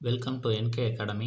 welcome to என்கே academy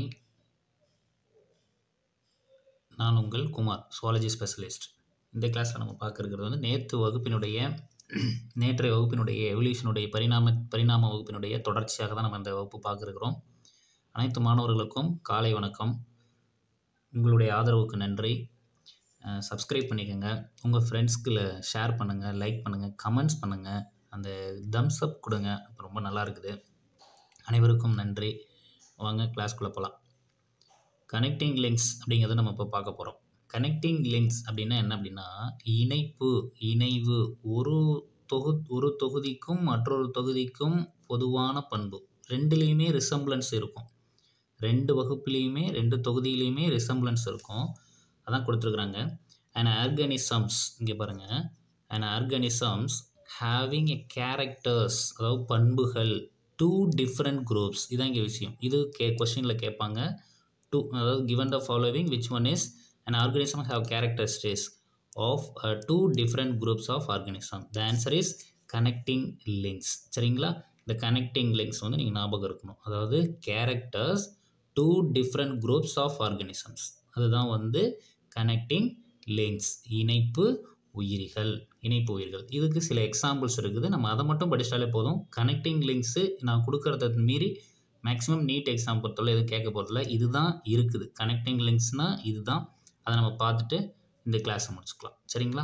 நான் உங்கள் Kumar zoology specialist இந்த கிளாஸில் நம்ம பார்க்க இருக்கிறது வந்து நேற்று வகுப்பினுடைய நேற்றைய வகுப்பினுடைய எவல்யூஷனுடைய பரிணாம பரிணாம வகுப்பினுடைய தொடர்ச்சியாக தான் நம்ம இந்த வகுப்பு பார்க்க இருக்கிறோம் அனைத்து மாணவர்களுக்கும் காலை வணக்கம் உங்களுடைய ஆதரவுக்கு நன்றி சப்ஸ்கிரைப் பண்ணிக்கோங்க உங்கள் ஃப்ரெண்ட்ஸ்க்கு ஷேர் பண்ணுங்கள் லைக் பண்ணுங்கள் கமெண்ட்ஸ் பண்ணுங்கள் அந்த தம்ஸ் அப் கொடுங்க அப்போ ரொம்ப நல்லா இருக்குது அனைவருக்கும் நன்றி வாங்க கிளாஸ்க்குள்ளே போகலாம் கனெக்டிங் லிங்க்ஸ் அப்படிங்கிறத நம்ம இப்போ பார்க்க போகிறோம் கனெக்டிங் லிங்க்ஸ் அப்படின்னா என்ன அப்படின்னா இணைப்பு இணைவு ஒரு தொகு ஒரு தொகுதிக்கும் மற்றொரு தொகுதிக்கும் பொதுவான பண்பு ரெண்டுலேயுமே ரிசம்பிளன்ஸ் இருக்கும் ரெண்டு வகுப்புலேயுமே ரெண்டு தொகுதியிலையுமே ரிசம்பிளன்ஸ் இருக்கும் அதான் கொடுத்துருக்குறாங்க அண்ட் ஆர்கானிசம்ஸ் இங்கே பாருங்கள் and organisms having a characters அதாவது பண்புகள் டூ டிஃப்ரெண்ட் குரூப்ஸ் இதான் இங்கே விஷயம் இது கே கொஷினில் கேட்பாங்க டூ அதாவது given the following which one is and organism have characteristics of two different groups of organism the answer is connecting links சரிங்களா இந்த கனெக்டிங் லிங்க்ஸ் வந்து நீங்கள் ஞாபகம் இருக்கணும் அதாவது characters two different groups of organisms அதுதான் வந்து கனெக்டிங் லிங்க்ஸ் இணைப்பு உயிரிகள் இணைப்பு உயிர்கள் இதுக்கு சில எக்ஸாம்பிள்ஸ் இருக்குது நம்ம அதை மட்டும் படித்தாலே போதும் கனெக்டிங் லிங்க்ஸு நான் கொடுக்குறத மீறி மேக்ஸிமம் நீட் எக்ஸாம் பொறுத்தவரை எதுவும் கேட்க போகிறதில்ல இதுதான் இருக்குது கனெக்டிங் லிங்க்ஸ்னால் இதுதான் அதை நம்ம பார்த்துட்டு இந்த கிளாஸை முடிச்சுக்கலாம் சரிங்களா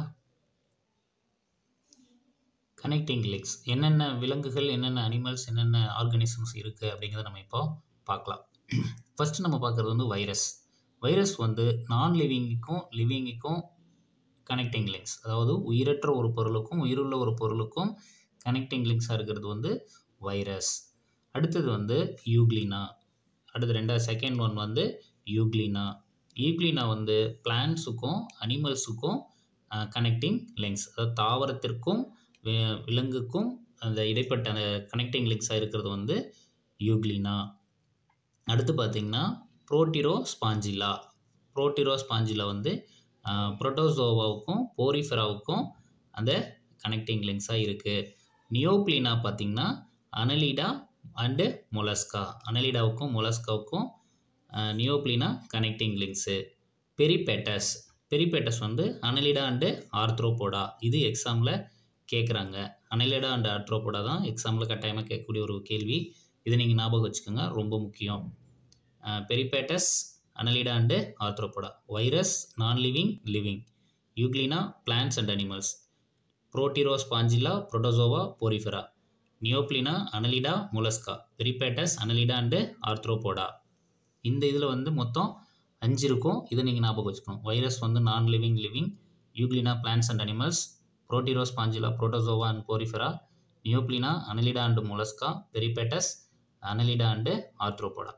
கனெக்டிங் லிங்க்ஸ் என்னென்ன விலங்குகள் என்னென்ன அனிமல்ஸ் என்னென்ன ஆர்கானிசம்ஸ் இருக்குது அப்படிங்கிறத நம்ம இப்போ பார்க்கலாம் ஃபஸ்ட்டு நம்ம பார்க்குறது வந்து வைரஸ் வைரஸ் வந்து நான் லிவிங்குக்கும் லிவிங்குக்கும் கனெக்டிங் லிங்க்ஸ் அதாவது உயிரற்ற ஒரு பொருளுக்கும் உயிருள்ள ஒரு பொருளுக்கும் கனெக்டிங் லிங்க்ஸாக இருக்கிறது வந்து வைரஸ் அடுத்தது வந்து யூக்ளினா அடுத்து ரெண்டாவது செகண்ட் ஒன் வந்து யூக்ளினா யூக்ளினா வந்து பிளான்ஸுக்கும் அனிமல்ஸுக்கும் கனெக்டிங் லிங்க்ஸ் அதாவது தாவரத்திற்கும் விலங்குக்கும் அந்த இடைப்பட்ட அந்த கனெக்டிங் லிங்க்ஸாக இருக்கிறது வந்து யூக்ளினா அடுத்து பார்த்திங்கன்னா ப்ரோட்டிரோ ஸ்பாஞ்சிலா ப்ரோட்டிரோ ஸ்பாஞ்சிலா வந்து ப்ரோட்டோசோவாவுக்கும் போரிஃபெராவுக்கும் அந்த கனெக்டிங் லிங்க்ஸாக இருக்குது நியோப்ளினா பார்த்திங்கன்னா அனலிடா அண்டு மொலஸ்கா அனலிடாவுக்கும் மொலஸ்காவுக்கும் Neopilina connecting links Peripatus Peripatus வந்து அனலிடா அண்டு ஆர்த்ரோபோடா இது எக்ஸாமில் கேட்குறாங்க அனலிடா அண்டு ஆர்த்ரோபோடா தான் எக்ஸாமில் கட்டாயமாக கேட்கக்கூடிய ஒரு கேள்வி இதை நீங்கள் ஞாபகம் வச்சுக்கோங்க ரொம்ப முக்கியம் Peripatus Annelida and Arthropoda virus non living living Euglena plants and animals Proterospongia Protozoa Porifera Neopilina Annelida Mollusca Peripatus Annelida and Arthropoda இந்த இதில் வந்து மொத்தம் அஞ்சு இருக்கும் இதை நீங்கள் ஞாபகம் வச்சுக்கணும் வைரஸ் வந்து non living living Euglena plants and animals Proterospongia Protozoa and Porifera Neopilina Annelida and Mollusca Peripatus Annelida and Arthropoda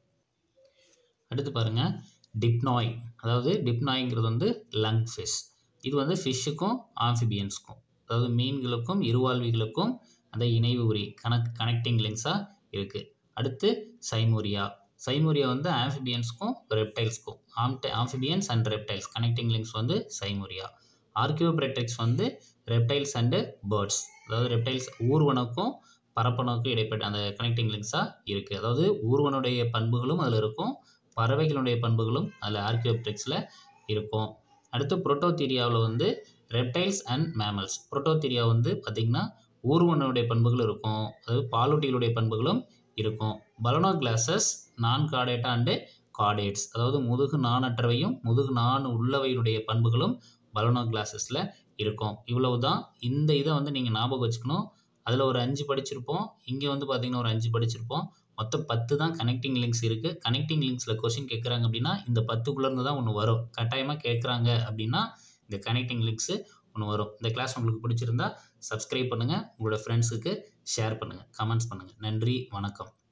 அடுத்து பாருங்கள் டிப்னாய் அதாவது டிப்னாய்ங்கிறது வந்து லங் ஃபிஷ் இது வந்து ஃபிஷ்ஷுக்கும் ஆம்ஃபிபியன்ஸுக்கும் அதாவது மீன்களுக்கும் இருவாழ்விகளுக்கும் அந்த இணைவு உரி கனெக்ட் கனெக்டிங் லிங்க்ஸாக இருக்குது அடுத்து சைமோரியா சைமோரியா வந்து ஆம்ஃபிபியன்ஸ்க்கும் ரெப்டைல்ஸ்க்கும் ஆம்டை amphibians and reptiles connecting links வந்து சைமோரியா ஆர்கியோபிரெட்ரிக்ஸ் வந்து ரெப்டைல்ஸ் அண்டு பேர்ட்ஸ் அதாவது ரெப்டைல்ஸ் ஊர்வனுக்கும் பரப்பனுக்கும் இடைப்பட்ட அந்த கனெக்டிங் லிங்க்ஸாக இருக்குது அதாவது ஊர்வனுடைய பண்புகளும் அதில் இருக்கும் பறவைகளுடைய பண்புகளும் அதில் ஆர்கியோப்டெக்ஸில் இருக்கும் அடுத்து புரோட்டோதீரியாவில் வந்து ரெப்டைல்ஸ் அண்ட் மேமல்ஸ் புரோட்டோதீரியா வந்து பார்த்திங்கன்னா ஊர்வனுடைய பண்புகள் இருக்கும் அதாவது பாலூட்டிகளுடைய பண்புகளும் இருக்கும் பலனோ கிளாஸஸ் நான் காடேட்டா அண்டு காடேட்ஸ் அதாவது முதுகு நானற்றவையும் முதுகு நான் உள்ளவையுடைய பண்புகளும் பலனோ கிளாஸஸில் இருக்கும் இவ்வளவு தான் இந்த இதை வந்து நீங்கள் ஞாபகம் வச்சுக்கணும் அதில் ஒரு அஞ்சு படிச்சிருப்போம் இங்கே வந்து பார்த்திங்கன்னா ஒரு அஞ்சு படிச்சிருப்போம் மொத்தம் பத்து தான் கனெக்டிங் லிங்க்ஸ் இருக்குது கனெக்டிங் லிங்க்ஸில் கொஷின் கேட்குறாங்க அப்படின்னா இந்த பத்துக்குள்ளேருந்து தான் ஒன்று வரும் கட்டாயமாக கேட்குறாங்க அப்படின்னா இந்த கனெக்டிங் லிங்க்ஸு ஒன்று வரும் இந்த கிளாஸ் உங்களுக்கு பிடிச்சிருந்தா சப்ஸ்கிரைப் பண்ணுங்கள் உங்களோட ஃப்ரெண்ட்ஸுக்கு ஷேர் பண்ணுங்கள் கமெண்ட்ஸ் பண்ணுங்கள் நன்றி வணக்கம்